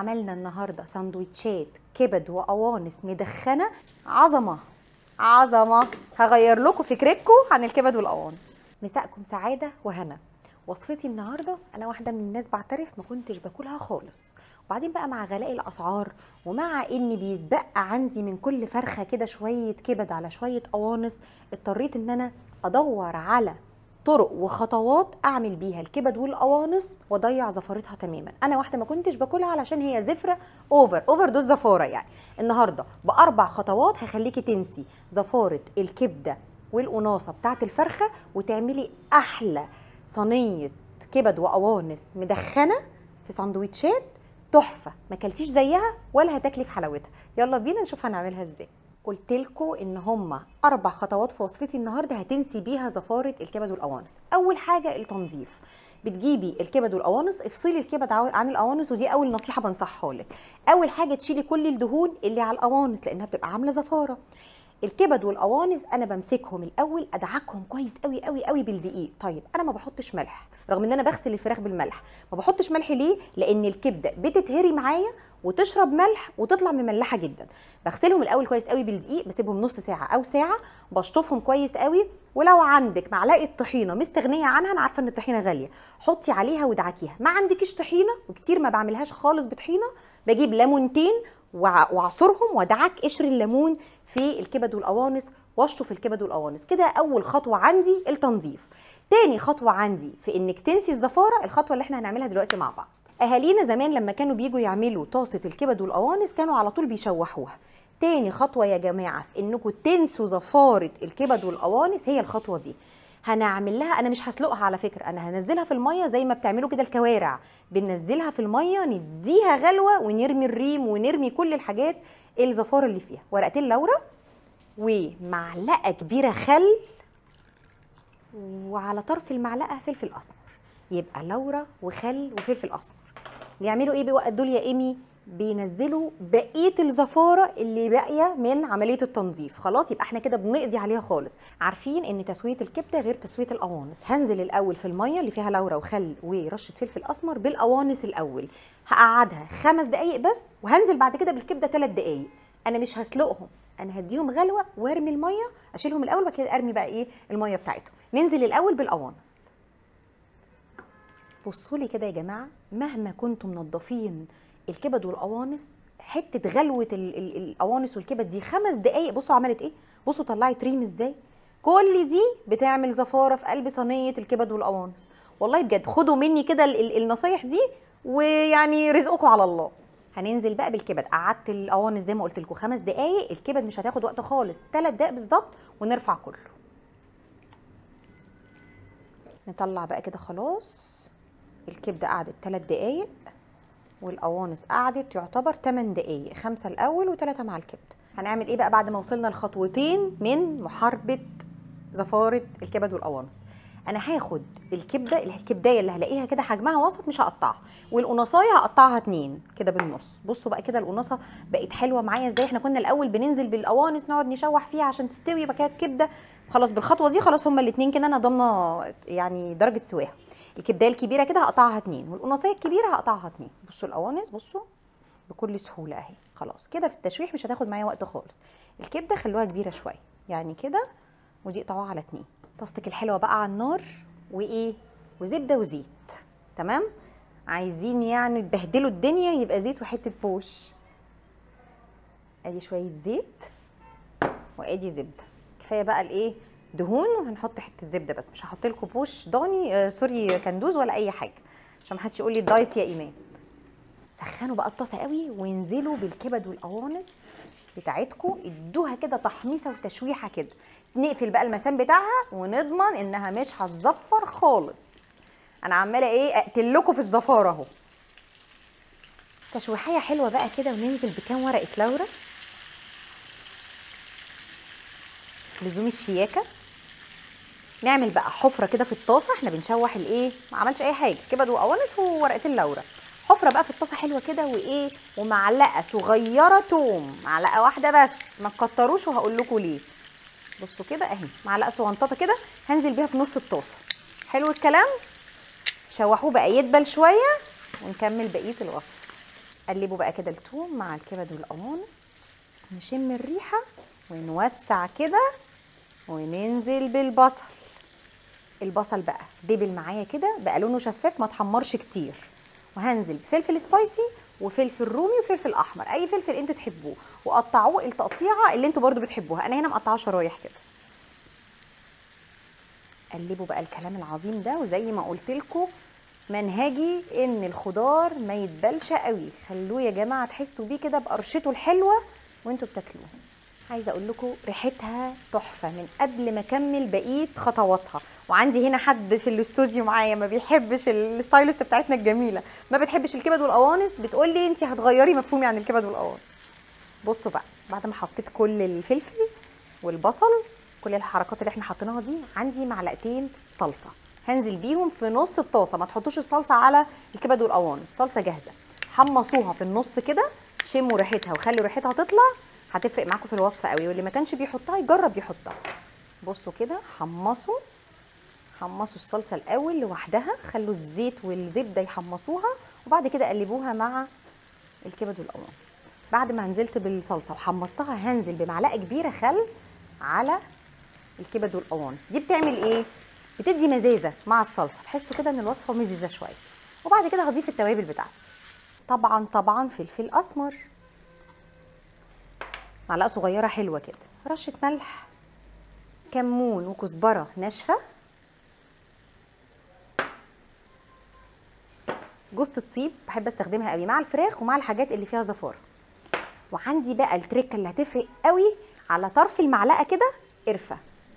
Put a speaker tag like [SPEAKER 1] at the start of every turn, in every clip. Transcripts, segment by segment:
[SPEAKER 1] عملنا النهارده سندوتشات كبد وقوانص مدخنه عظمه عظمه هغير لكم فكرتكم عن الكبد والقوانص مساءكم سعاده وهنا وصفتي النهارده انا واحده من الناس بعترف ما كنتش باكلها خالص وبعدين بقى مع غلاء الاسعار ومع ان بيتبقى عندي من كل فرخه كده شويه كبد على شويه قوانص اضطريت ان انا ادور على طرق وخطوات اعمل بيها الكبد والقوانص واضيع زفارتها تماما انا واحده ما كنتش باكلها علشان هي زفره اوفر اوفر دوز زفاره يعني النهارده باربع خطوات هخليكي تنسي زفاره الكبده والقناصه بتاعه الفرخه وتعملي احلى صينيه كبد وقوانص مدخنه في سندوتشات تحفه ما كلتيش زيها ولا هتاكلي في حلاوتها يلا بينا نشوف هنعملها ازاي قلت لكم ان هم اربع خطوات في وصفتي النهارده هتنسي بيها زفاره الكبد والقوانص اول حاجه التنظيف بتجيبي الكبد والقوانص افصلي الكبد عن القوانص ودي اول نصيحه بنصحها لك اول حاجه تشيلي كل الدهون اللي على القوانص لانها بتبقى عامله زفاره الكبد والقوانص انا بمسكهم الاول ادعكهم كويس قوي قوي قوي بالدقيق طيب انا ما بحطش ملح رغم ان انا بغسل الفراخ بالملح ما بحطش ملح ليه لان الكبده بتتهري معايا وتشرب ملح وتطلع مملحه جدا بغسلهم الاول كويس قوي بالدقيق بسيبهم نص ساعه او ساعه بشطفهم كويس قوي ولو عندك معلقه طحينه مستغنيه عنها انا عارفه ان الطحينه غاليه حطي عليها ودعكيها ما عندكيش طحينه وكتير ما بعملهاش خالص بطحينه بجيب ليمونتين واعصرهم وادعك قشر الليمون في الكبد والقوانص واشطف الكبد والقوانص كده اول خطوه عندي التنظيف تاني خطوه عندي في انك تنسي الزفاره الخطوه اللي احنا هنعملها دلوقتي مع بعض اهالينا زمان لما كانوا بيجوا يعملوا طاسه الكبد والقوانص كانوا على طول بيشوحوها تاني خطوه يا جماعه في انكم تنسوا زفاره الكبد والقوانص هي الخطوه دي هنعمل لها انا مش هسلقها على فكره انا هنزلها في الميه زي ما بتعملوا كده الكوارع بننزلها في الميه نديها غلوه ونرمي الريم ونرمي كل الحاجات الزفاره اللي فيها ورقتين لورا ومعلقه كبيره خل وعلى طرف المعلقه فلفل اسمر يبقى لورا وخل وفلفل اسمر بيعملوا ايه بقى دول يا ايمي بينزلوا بقيه الزفاره اللي باقيه من عمليه التنظيف خلاص يبقى احنا كده بنقضي عليها خالص عارفين ان تسويه الكبده غير تسويه القوانص هنزل الاول في الميه اللي فيها لورا وخل ورشه فلفل اسمر بالقوانص الاول هقعدها خمس دقائق بس وهنزل بعد كده بالكبده ثلاث دقائق انا مش هسلقهم انا هديهم غلوه وارمي الميه اشيلهم الاول وبعد كده ارمي بقى ايه الميه بتاعتهم ننزل الاول بالقوانص بصوا لي كده يا جماعه مهما كنتم منضفين الكبد والقوانص حته غلوه القوانص والكبد دي خمس دقائق بصوا عملت ايه بصوا طلعت ريم ازاي كل دي بتعمل زفاره في قلب صينيه الكبد والقوانص والله بجد خدوا مني كده النصايح دي ويعني رزقكم على الله هننزل بقى بالكبد قعدت القوانص زي ما قلت لكم خمس دقائق الكبد مش هتاخد وقت خالص ثلاث دقائق بالظبط ونرفع كله نطلع بقى كده خلاص الكبده قعدت ثلاث دقائق والقوانص قعدت يعتبر 8 دقايق خمسة الأول وثلاثة مع الكبدة هنعمل إيه بقى بعد ما وصلنا لخطوتين من محاربة زفارة الكبد والقوانص أنا هاخد الكبدة الكبداية اللي هلاقيها كده حجمها وسط مش هقطعها والقناصاية هقطعها اتنين كده بالنص بصوا بقى كده القناصة بقت حلوة معايا ازاي احنا كنا الأول بننزل بالقوانص نقعد نشوح فيها عشان تستوي بقى الكبدة خلاص بالخطوة دي خلاص هما الاتنين كده أنا ضامنة يعني درجة سواها الكبدايه الكبيره كده هقطعها اتنين والقناصيه الكبيره هقطعها اتنين بصوا القوانص بصوا بكل سهوله اهي خلاص كده في التشويح مش هتاخد معايا وقت خالص الكبده خلوها كبيره شويه يعني كده ودي اقطعوها على اتنين طاستك الحلوه بقى على النار وايه وزبده وزيت تمام عايزين يعني تبهدلوا الدنيا يبقى زيت وحته بوش ادي شويه زيت وادي زبده كفايه بقى الايه دهون وهنحط حته زبده بس مش هحط لكم بوش ضاني آه سوري كندوز ولا اي حاجه عشان ما حدش يقول لي الدايت يا ايمان سخنوا بقى الطاسه قوي وانزلوا بالكبد والقوانص بتاعتكم ادوها كده تحميصه وتشويحه كده نقفل بقى المسام بتاعها ونضمن انها مش هتزفر خالص انا عماله ايه اقتل لكم في الزفاره اهو تشويحيه حلوه بقى كده وننزل بكام ورقه لورا لزوم الشياكه نعمل بقى حفره كده في الطاسه احنا بنشوح الايه ما عملش اي حاجه كبد وقوانص وورقتين لورا حفره بقى في الطاسه حلوه كده وايه ومعلقه صغيره توم معلقه واحده بس ما تكتروش وهقول لكم ليه بصوا كده اهي معلقه صغنططه كده هنزل بيها في نص الطاسه حلو الكلام شوحوه بقى يدبل شويه ونكمل بقيه الوصفه قلبوا بقى كده التوم مع الكبد والقوانص نشم الريحه ونوسع كده وننزل بالبصل البصل بقى دبل معايا كده بقى لونه شفاف ما تحمرش كتير وهنزل بفلفل سبايسي وفلفل رومي وفلفل احمر اي فلفل انتوا تحبوه وقطعوه التقطيعه اللي انتوا برضو بتحبوها انا هنا مقطعاه شرايح كده قلبوا بقى الكلام العظيم ده وزي ما قلت لكم منهجي ان الخضار ما يتبلش قوي خلوه يا جماعه تحسوا بيه كده بقرشته الحلوه وانتوا بتاكلوه عايزه اقول لكم ريحتها تحفه من قبل ما اكمل بقيه خطواتها وعندي هنا حد في الاستوديو معايا ما بيحبش الستايلست بتاعتنا الجميله ما بتحبش الكبد والقوانص بتقول لي انت هتغيري مفهومي عن الكبد والقوانص بصوا بقى بعد ما حطيت كل الفلفل والبصل كل الحركات اللي احنا حطيناها دي عندي معلقتين صلصه هنزل بيهم في نص الطاسه ما تحطوش الصلصه على الكبد والقوانص صلصه جاهزه حمصوها في النص كده شموا ريحتها وخلوا ريحتها تطلع هتفرق معاكم في الوصفه قوي واللي ما كانش بيحطها يجرب يحطها بصوا كده حمصوا حمصوا الصلصه الاول لوحدها خلوا الزيت والزبده يحمصوها وبعد كده قلبوها مع الكبد والقوانص بعد ما نزلت بالصلصه وحمصتها هنزل بمعلقه كبيره خل على الكبد والقوانص دي بتعمل ايه بتدي مزازه مع الصلصه تحسوا كده ان الوصفه مزيزه شويه وبعد كده هضيف التوابل بتاعتي طبعا طبعا فلفل اسمر معلقه صغيره حلوه كده رشه ملح كمون وكزبره ناشفه جوز الطيب بحب استخدمها قوي مع الفراخ ومع الحاجات اللي فيها زفاره وعندي بقى التركه اللي هتفرق قوي على طرف المعلقه كده قرفه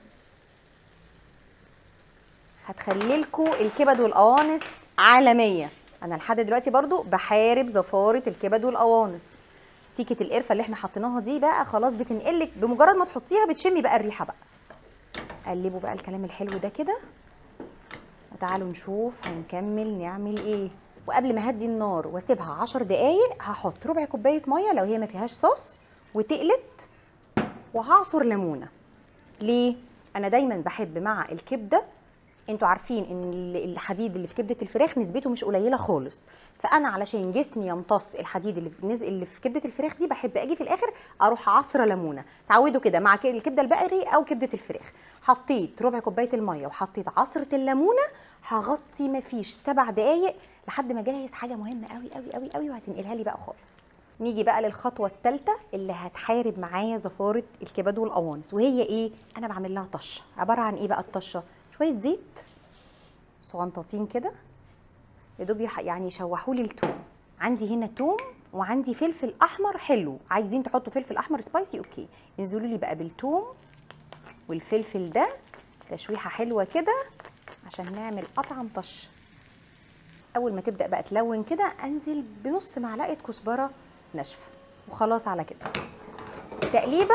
[SPEAKER 1] هتخلي لكم الكبد والقوانص عالميه انا لحد دلوقتي برضو بحارب زفاره الكبد والقوانص سيكه القرفه اللي احنا حطيناها دي بقى خلاص بتنقلك بمجرد ما تحطيها بتشمي بقى الريحه بقى قلبوا بقى الكلام الحلو ده كده وتعالوا نشوف هنكمل نعمل ايه وقبل ما هدي النار واسيبها 10 دقايق هحط ربع كوبايه ميه لو هي ما فيهاش صوص وتقلت وهعصر ليمونه ليه انا دايما بحب مع الكبده انتوا عارفين ان الحديد اللي في كبده الفراخ نسبته مش قليله خالص فانا علشان جسمي يمتص الحديد اللي في اللي في كبده الفراخ دي بحب اجي في الاخر اروح عصره ليمونه تعودوا كده مع الكبده البقري او كبده الفراخ حطيت ربع كوبايه الميه وحطيت عصره الليمونه هغطي مفيش سبع دقايق لحد ما اجهز حاجه مهمه قوي قوي قوي قوي وهتنقلها لي بقى خالص نيجي بقى للخطوه الثالثه اللي هتحارب معايا زفاره الكبد والقوانص وهي ايه انا بعمل لها طشه عباره عن ايه بقى الطشه شويه زيت صغنطاطين كده يا دوب يعني يشوحوا لي التوم عندي هنا توم وعندي فلفل احمر حلو عايزين تحطوا فلفل احمر سبايسي اوكي انزلوا لي بقى بالتوم والفلفل ده تشويحه حلوه كده عشان نعمل اطعم طشه اول ما تبدا بقى تلون كده انزل بنص معلقه كزبره ناشفه وخلاص على كده تقليبه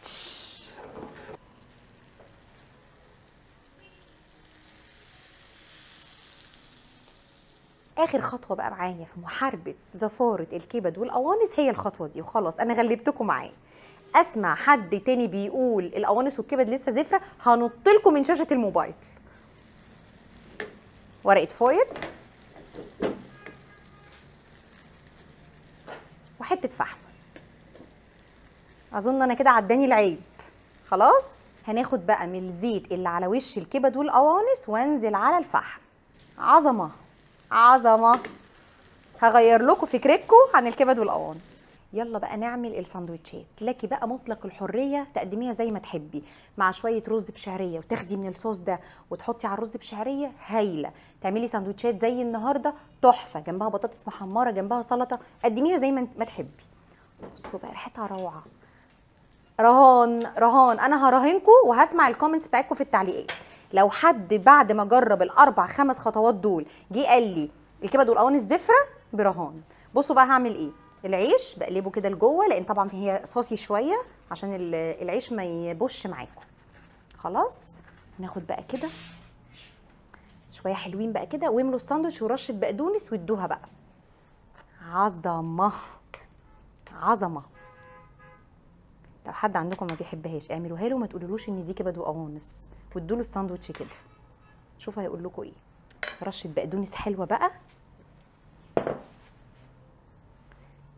[SPEAKER 1] اخر خطوه بقى معايا في محاربه زفاره الكبد والقوانص هي الخطوه دي وخلاص انا غلبتكم معايا اسمع حد تاني بيقول القوانص والكبد لسه زفره هنط لكم من شاشه الموبايل ورقه فويل وحته فحم اظن انا كده عداني العيب خلاص هناخد بقى من الزيت اللي على وش الكبد والقوانص وانزل على الفحم عظمه عظمه هغير لكم فكرتكم عن الكبد والقوانص يلا بقى نعمل الساندوتشات لكي بقى مطلق الحريه تقدميها زي ما تحبي مع شويه رز بشعريه وتاخدي من الصوص ده وتحطي على الرز بشعريه هايله تعملي ساندوتشات زي النهارده تحفه جنبها بطاطس محمره جنبها سلطه قدميها زي ما تحبي بصوا بقى ريحتها روعه رهان رهان انا هراهنكم وهسمع الكومنتس بتاعتكم في التعليقات لو حد بعد ما جرب الاربع خمس خطوات دول جه قال لي الكبد والقوانص دفره برهان بصوا بقى هعمل ايه العيش بقلبه كده لجوه لان طبعا هي صاصي شويه عشان العيش ما يبش معاكم خلاص ناخد بقى كده شويه حلوين بقى كده واملوا ساندوتش ورشه بقدونس وادوها بقى عظمه عظمه لو حد عندكم ما بيحبهاش اعملوها له وما تقولولوش ان دي كبد وقوانص وادوا له الساندوتش كده شوفوا هيقول لكم ايه رشه بقدونس حلوه بقى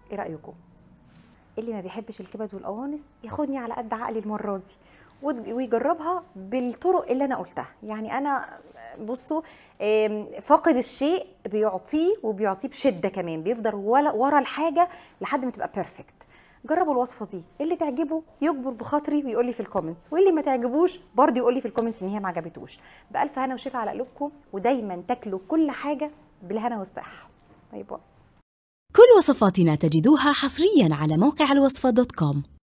[SPEAKER 1] ايه رايكم اللي ما بيحبش الكبد والقوانص ياخدني على قد عقلي المره دي ود- ويجربها بالطرق اللي انا قلتها يعني انا بصوا آم، فاقد الشيء بيعطيه وبيعطيه بشده كمان بيفضل ولا- ورا الحاجه لحد ما تبقى بيرفكت جربوا الوصفه دي اللي تعجبه يجبر بخاطري ويقول لي في الكومنتس واللي ما تعجبوش برضه يقول لي في الكومنتس ان هي ما عجبتوش بالف هنا وشفا على قلوبكم ودايما تاكلوا كل حاجه بالهنا والصحه باي باي
[SPEAKER 2] كل وصفاتنا تجدوها حصريا على موقع الوصفة دوت كوم